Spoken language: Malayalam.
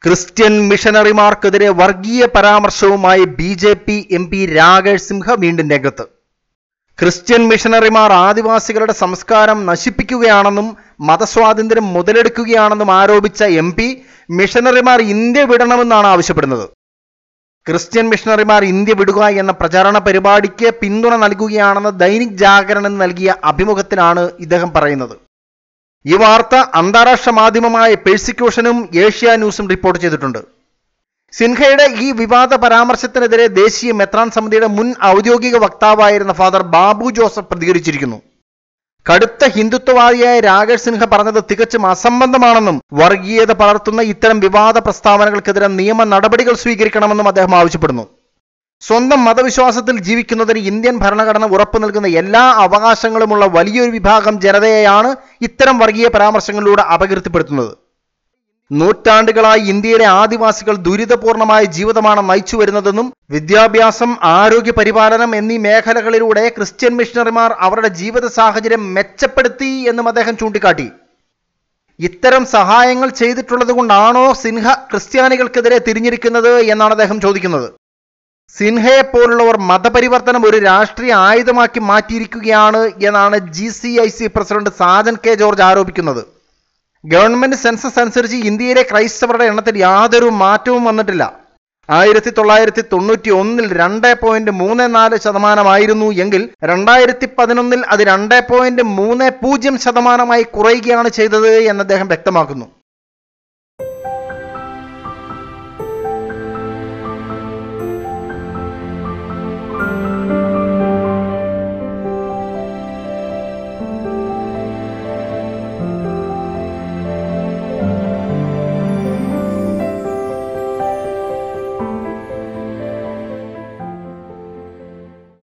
ക്രിസ്ത്യൻ മിഷനറിമാർക്കെതിരെ വർഗീയ പരാമർശവുമായി B J P M P Rakesh Simha വീണ്ടും രംഗത്ത് ക്രിസ്ത്യൻ മിഷനറിമാർ ആദിവാസികളുടെ സംസ്കാരം നശിപ്പിക്കുകയാണെന്നും മതസ്വാതന്ത്ര്യം മുതലെടുക്കുകയാണെന്നും ആരോപിച്ച എം പി മിഷനറിമാർ ഇന്ത്യ വിടണമെന്നാണ് ആവശ്യപ്പെടുന്നത് ക്രിസ്ത്യൻ മിഷണറിമാർ ഇന്ത്യ വിടുക എന്ന പ്രചാരണ പരിപാടിക്ക് പിന്തുണ നൽകുകയാണെന്ന് ദൈനിക് ജാഗരണിന് നൽകിയ അഭിമുഖത്തിലാണ് ഇദ്ദേഹം പറയുന്നത് ഈ വാർത്ത അന്താരാഷ്ട്ര മാധ്യമമായ പെഴ്സിക്യൂഷനും ഏഷ്യ ന്യൂസും റിപ്പോർട്ട് ചെയ്തിട്ടുണ്ട് സിൻഹയുടെ ഈ വിവാദ പരാമർശത്തിനെതിരെ ദേശീയ മെത്രാൻ സമിതിയുടെ മുൻ ഔദ്യോഗിക വക്താവായിരുന്ന ഫാദർ ബാബു ജോസഫ് പ്രതികരിച്ചിരിക്കുന്നു കടുത്ത ഹിന്ദുത്വവാദിയായ രാകേഷ് സിൻഹ പറഞ്ഞത് തികച്ചും അസംബന്ധമാണെന്നും വർഗീയത പടർത്തുന്ന ഇത്തരം വിവാദ പ്രസ്താവനകൾക്കെതിരെ നിയമ നടപടികൾ സ്വീകരിക്കണമെന്നും അദ്ദേഹം ആവശ്യപ്പെടുന്നു സ്വന്തം മതവിശ്വാസത്തിൽ ജീവിക്കുന്നതിന് ഇന്ത്യൻ ഭരണഘടന ഉറപ്പു നൽകുന്ന എല്ലാ അവകാശങ്ങളുമുള്ള വലിയൊരു വിഭാഗം ജനതയെയാണ് ഇത്തരം വർഗീയ പരാമർശങ്ങളിലൂടെ അപകീർത്തിപ്പെടുത്തുന്നത് നൂറ്റാണ്ടുകളായി ഇന്ത്യയിലെ ആദിവാസികൾ ദുരിതപൂർണമായ ജീവിതമാണ് നയിച്ചു വരുന്നതെന്നും വിദ്യാഭ്യാസം ആരോഗ്യ പരിപാലനം എന്നീ മേഖലകളിലൂടെ ക്രിസ്ത്യൻ മിഷണറിമാർ അവരുടെ ജീവിത സാഹചര്യം മെച്ചപ്പെടുത്തി എന്നും അദ്ദേഹം ചൂണ്ടിക്കാട്ടി ഇത്തരം സഹായങ്ങൾ ചെയ്തിട്ടുള്ളത് കൊണ്ടാണോ സിൻഹ ക്രിസ്ത്യാനികൾക്കെതിരെ തിരിഞ്ഞിരിക്കുന്നത് എന്നാണ് അദ്ദേഹം ചോദിക്കുന്നത് സിൻഹയെ പോലുള്ളവർ മതപരിവർത്തനം ഒരു രാഷ്ട്രീയ ആയുധമാക്കി മാറ്റിയിരിക്കുകയാണ് എന്നാണ് G C I C president Sajan K George ആരോപിക്കുന്നത് ഗവൺമെന്റ് സെൻസസ് അനുസരിച്ച് ഇന്ത്യയിലെ ക്രൈസ്തവരുടെ എണ്ണത്തിൽ യാതൊരു മാറ്റവും വന്നിട്ടില്ല ആയിരത്തി തൊള്ളായിരത്തി തൊണ്ണൂറ്റി ഒന്നിൽ രണ്ട് പോയിന്റ് മൂന്ന് നാല് ശതമാനമായിരുന്നു എങ്കിൽ രണ്ടായിരത്തി പതിനൊന്നിൽ അത് രണ്ട് പോയിന്റ് മൂന്ന് പൂജ്യം ശതമാനമായി കുറയുകയാണ് ചെയ്തത് എന്ന് അദ്ദേഹം വ്യക്തമാക്കുന്നു